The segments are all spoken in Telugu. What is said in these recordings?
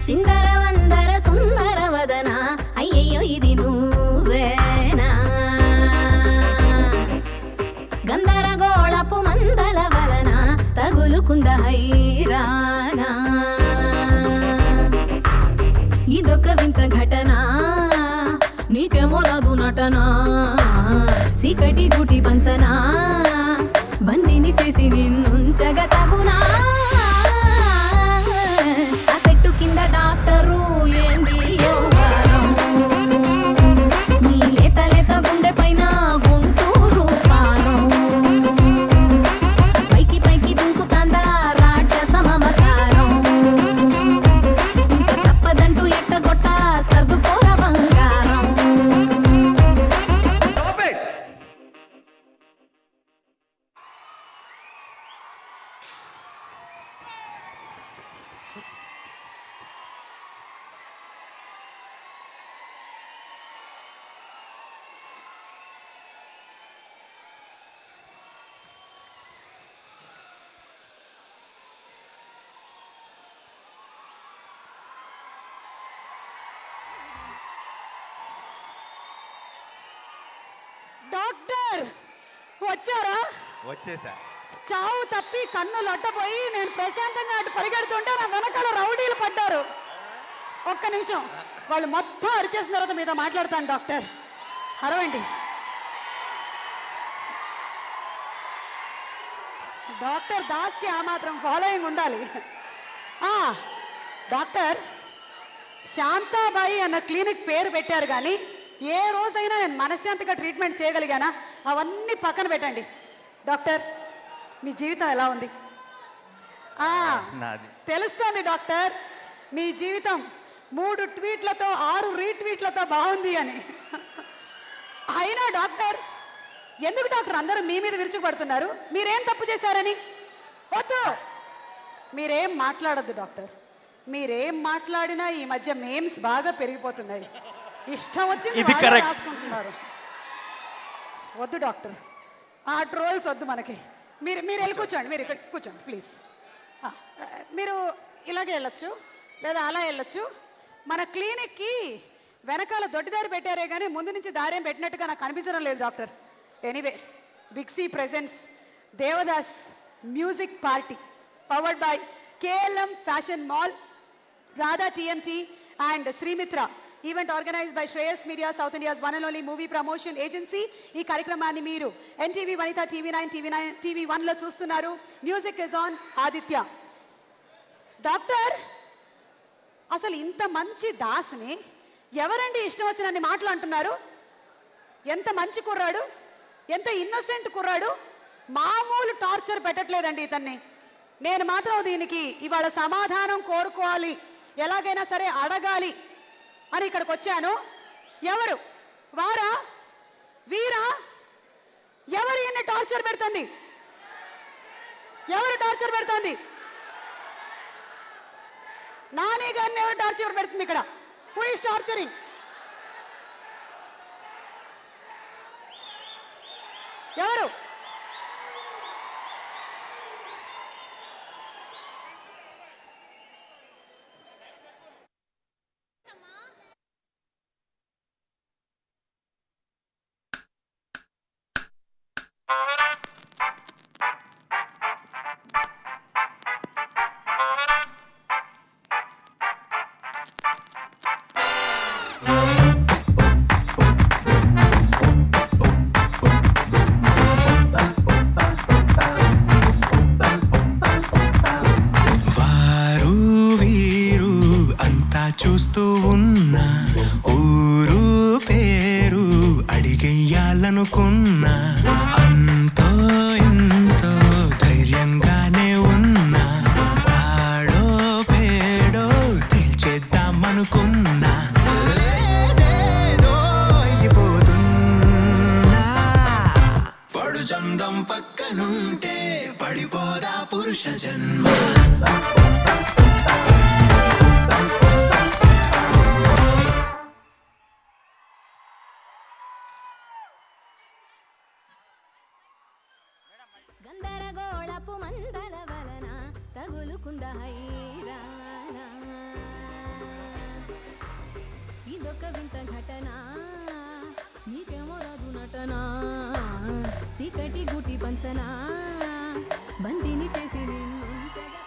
సిందర వందర సుందర వదన అయ్యయ్యో ఇది నువ్వేనా గందరగోళపు మందల వలన తగులుకుంద హైరానా ఇదొక వింత ఘటన నీకేమో రాదు నటనా సీకటి గుటి పంచనా బందిని చేసి నిన్నుంచగ తగునా ఆ చెట్టు కింద డాక్టరు ఏంది యోగారం? నీ లేత లేత గుండె పైన గుంటూరు పానం పైకి పైకి దుంకుతాందా రాక్షస మమకారం ఇంక తప్పదంటూ ఎట్టగొట్ట సర్దుకోర బంగారం డాక్టర్ వచ్చారా వచ్చేసా చావు తప్పి కన్ను లొట్టపోయి నేను ప్రశాంతంగా అటు పరిగెడుతుంటే నా వెనకాల రౌడీలు పడ్డారు ఒక్క నిమిషం వాళ్ళు మొత్తం అరిచేసిన తర్వాత మీతో మాట్లాడతాను డాక్టర్ అరవండి డాక్టర్ దాస్కి ఆ మాత్రం ఫాలోయింగ్ ఉండాలి ఆ, డాక్టర్ శాంతాబాయి అన్న క్లినిక్ పేరు పెట్టారు కానీ ఏ రోజైనా నేను మనశ్శాంతిగా ట్రీట్మెంట్ చేయగలిగానా అవన్నీ పక్కన పెట్టండి డాక్టర్ మీ జీవితం ఎలా ఉంది ఆ, నాది తెలుస్తోంది డాక్టర్ మీ జీవితం మూడు ట్వీట్లతో ఆరు రీట్వీట్లతో బాగుంది అని అయినా డాక్టర్ ఎందుకు డాక్టర్ అందరూ మీ మీద విరుచుకుపడుతున్నారు మీరేం తప్పు చేశారని వద్దు మీరేం మాట్లాడొద్దు డాక్టర్ మీరేం మాట్లాడినా ఈ మధ్య మేమ్స్ బాగా పెరిగిపోతున్నాయి ఇష్టం వచ్చింది ఇది వాళ్ళే correct. రాసుకుంటున్నారు వద్దు డాక్టర్ ఆ ట్రోల్స్ వద్దు మనకి మీరు మీరు వెళ్ళి కూర్చోండి మీరు ఇక్కడ కూర్చోండి ప్లీజ్ మీరు ఇలాగే వెళ్ళొచ్చు లేదా అలా వెళ్ళొచ్చు మన క్లినిక్కి వెనకాల దొడ్డిదారి పెట్టారే కానీ ముందు నుంచి దారేం పెట్టినట్టుగా నాకు అనిపించడం లేదు doctor anyway Big C presents Devdas music party powered by KLM fashion mall Radha TMT and Srimitra event organized by Shreyas media south India's one and only movie promotion agency ఈ కార్యక్రమాన్ని మీరు NTV Vanitha TV nine TV nine TV వన్లో చూస్తున్నారు music is on Aditya doctor అసలు ఇంత మంచి దాస్ని ఎవరండి ఇష్టం వచ్చినన్ని మాటలు అంటున్నారు ఎంత మంచి కుర్రాడు ఎంత ఇన్నోసెంట్ కుర్రాడు మామూలు టార్చర్ పెట్టట్లేదండి ఇతన్ని నేను మాత్రం దీనికి ఇవాళ సమాధానం కోరుకోవాలి ఎలాగైనా సరే అడగాలి అని ఇక్కడికి వచ్చాను ఎవరు వారా వీరా ఎవరు ఈయన్ని టార్చర్ పెడుతుంది ఎవరు టార్చర్ పెడుతోంది నాని గారిని ఎవరు టార్చర్ పెడుతుంది ఇక్కడ హూ ఇస్ టార్చరింగ్ ఎవరు వారు వీరు అంతా చూస్తూ ఉన్నా ఊరు పేరు అడిగెయ్యాలనుకున్నా అంతో ఎంతో ధైర్యంగానే ఉన్నా ఆడో పేడో తేల్చేద్దామనుకున్నా ఏదేదో అయిపోతున్నా పడు చందం పక్కనుంటే పడిపోదా పురుష జన్మ గందరగోళపు మందల వలన తగులుకుంద హైరానా నటనా నీకేమో రాదు నటనా సీకటి గుటి పంచనా బంతిని చేసి నిన్నుంచగా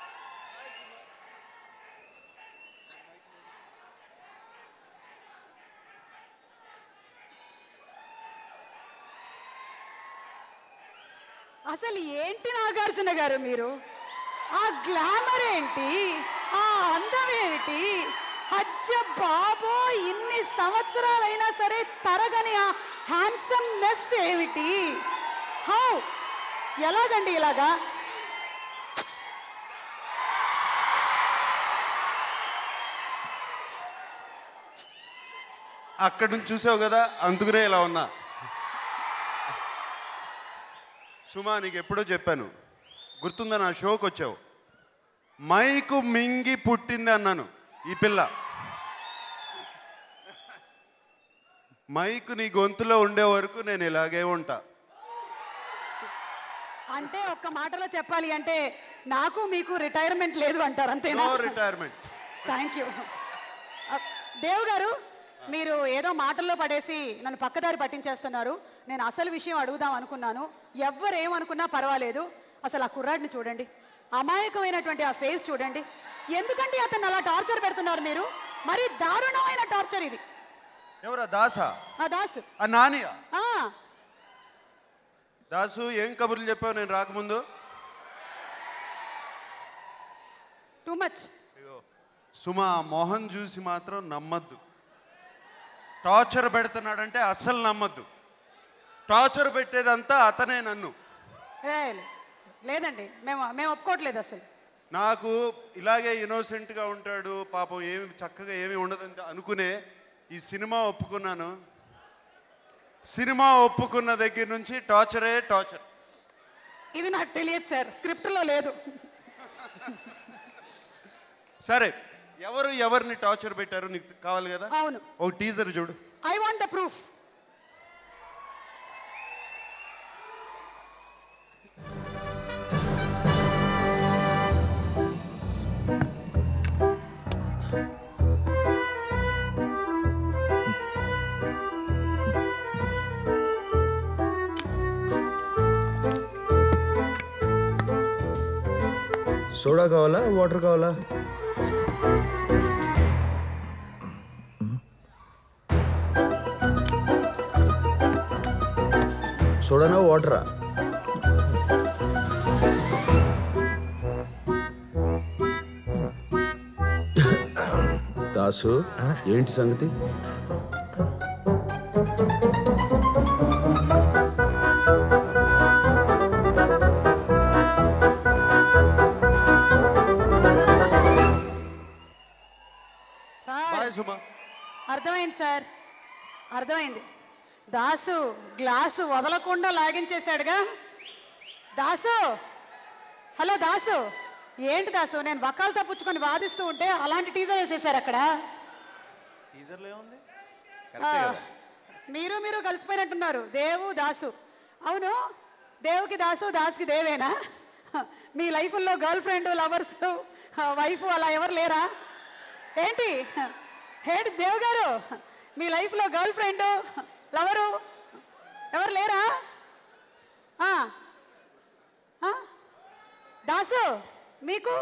అసలు ఏంటి నాగార్జున గారు మీరు ఆ గ్లామర్ ఏంటి ఆ అందం ఏమిటి అజ్జ బాబో ఇన్ని సంవత్సరాలైనా సరే తరగని ఆ హ్యాండ్సమ్ నెస్ ఏమిటి హౌ ఎలాగండి ఇలాగా అక్కడి నుంచి చూసావు కదా అందుకునే ఇలా ఉన్నా సుమా నీకు ఎప్పుడో చెప్పాను గుర్తుందా నా షోకి వచ్చావు మైకు మింగి పుట్టింది అన్నాను ఈ పిల్ల మైకు నీ గొంతులో ఉండే వరకు నేను ఇలాగే ఉంటా అంటే ఒక్క మాటలో చెప్పాలి అంటే నాకు మీకు రిటైర్మెంట్ లేదు అంటారు అంతేనా no retirement thank you Dev garu మీరు ఏదో మాటల్లో పడేసి నన్ను పక్కదారి పట్టించేస్తున్నారు నేను అసలు విషయం అడుగుదాం అనుకున్నాను ఎవ్వరు ఏమనుకున్నా పర్వాలేదు అసలు ఆ కుర్రాడిని చూడండి అమాయకమైనటువంటి ఆ ఫేస్ చూడండి ఎందుకంటే అతను అలా టార్చర్ పెడుతున్నారు మీరు మరి దారుణమైన టార్చర్ ఇది ఎవరా దాసా ఆ దాస్ ఆ నానియా ఆ, దాసు ఏం కబుర్లు చెప్పావు నేను రాకముందు టూ మచ్ ఇగో సుమా ఆ మొహం చూసి మాత్రం నమ్మద్దు టార్చర్ పెడుతున్నాడంటే అస్సలు నమ్మద్దు టార్చర్ పెట్టేదంతా అతనే నన్ను ఏ, లేదండి మేము మేము ఒప్పుకోవట్లేదు అసలు నాకు ఇలాగే ఇన్నోసెంట్గా ఉంటాడు పాపం ఏమి చక్కగా ఏమి ఉండదని అనుకునే ఈ సినిమా ఒప్పుకున్నాను సినిమా ఒప్పుకున్న దగ్గర నుంచి టార్చరే టార్చర్ ఇది నాకు తెలియదు సార్ స్క్రిప్ట్లో లేదు సరే ఎవరు ఎవరిని టార్చర్ పెట్టారు నీకు కావాలి కదా అవును ఒక టీజర్ చూడు I want the proof soda కావాలా వాటర్ కావాలా సోడానా వాటరా దాసు ఏంటి సంగతి సార్ బాయ్ సుమా అర్థమైంది సార్ అర్థమైంది దాసు గ్లాసు వదలకుండా లాగించేశాడుగా దాసు హలో దాసు ఏంటి దాసు నేను వకాలు తప్పించుకొని వాదిస్తూ ఉంటే అలాంటి టీజర్ వేసేసారు అక్కడ ఆ, మీరు మీరు కలిసిపోయినట్టున్నారు దేవు దాసు అవును దేవుకి దాసు దాసుకి దేవేనా మీ లైఫ్లో గర్ల్ ఫ్రెండ్ లవర్స్ వైఫ్ అలా ఎవరు లేరా ఏంటి ఏంటి దేవ్ గారు మీ లైఫ్లో గర్ల్ ఫ్రెండ్ లవరు ఎవరు లేరా ఆ. ఆ? దాసు మీకు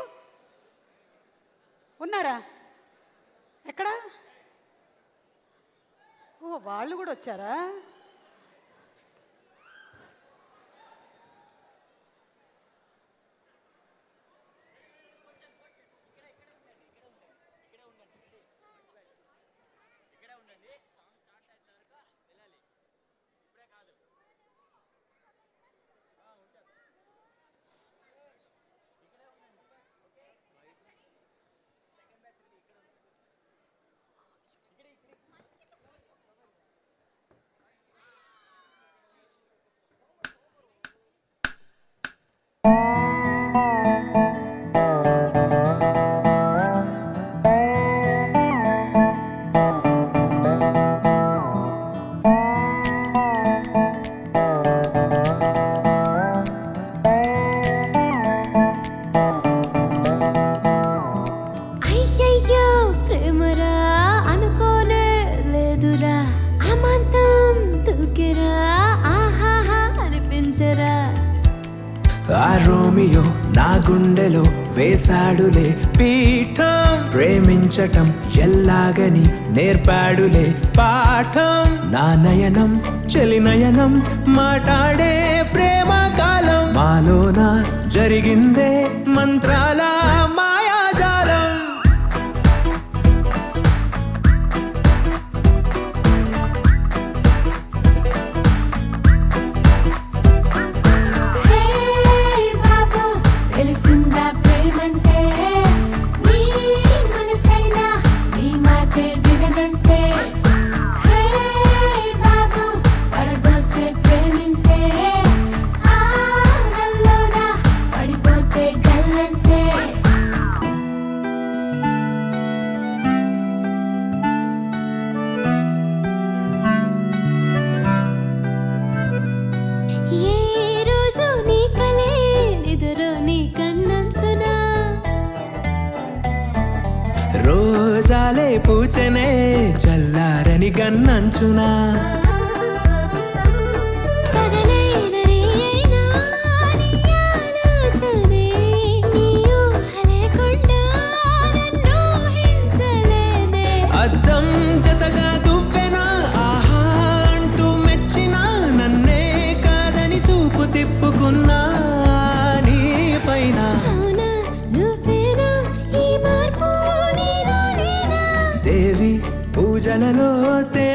ఉన్నారా ఎక్కడ ఓ వాళ్ళు కూడా వచ్చారా అయ్యయ్యో ప్రేమరా అనుకోనే లేదు తప్పదురా అమాంతం దూకెరా ఆహాహా అనిపించరా ఆ రోమియో నా గుండెలో వేశాడులే పీఠం ప్రేమించటం ఎల్లాగని నేర్పాడులే పాఠం నా నయనం చెలి నయనం మాట్లాడే ప్రేమ కాలం మాలోన జరిగిందే మంత్రాల మాయాజాలం హే బాబు తెలిసిందా ప్రేమంటే నీ మనసైనా నీ మాటే వినదంటే హే బాబు పడదోసే ప్రేమింటే ఆ నల్లోనా పడిపోతే గల్లంటే ఏ రోజు నీ కలే నిదురు నీ కన్నంచునా రోజాలే పూచనే చల్లారని గన్నంచునా పగలైన రేయైనా నీ ఆలోచనే నీ ఊహ లేకుండా నన్ను ఊహించలేనే అద్దం జతగా దువ్వెనా ఆహా అంటూ మెచ్చిన నన్నే కాదని చూపు తిప్పుకున్నా నీ పైన అవునా నువ్వేనా ఈ మార్పు నీలో నేనా దేవి పూజలలో తే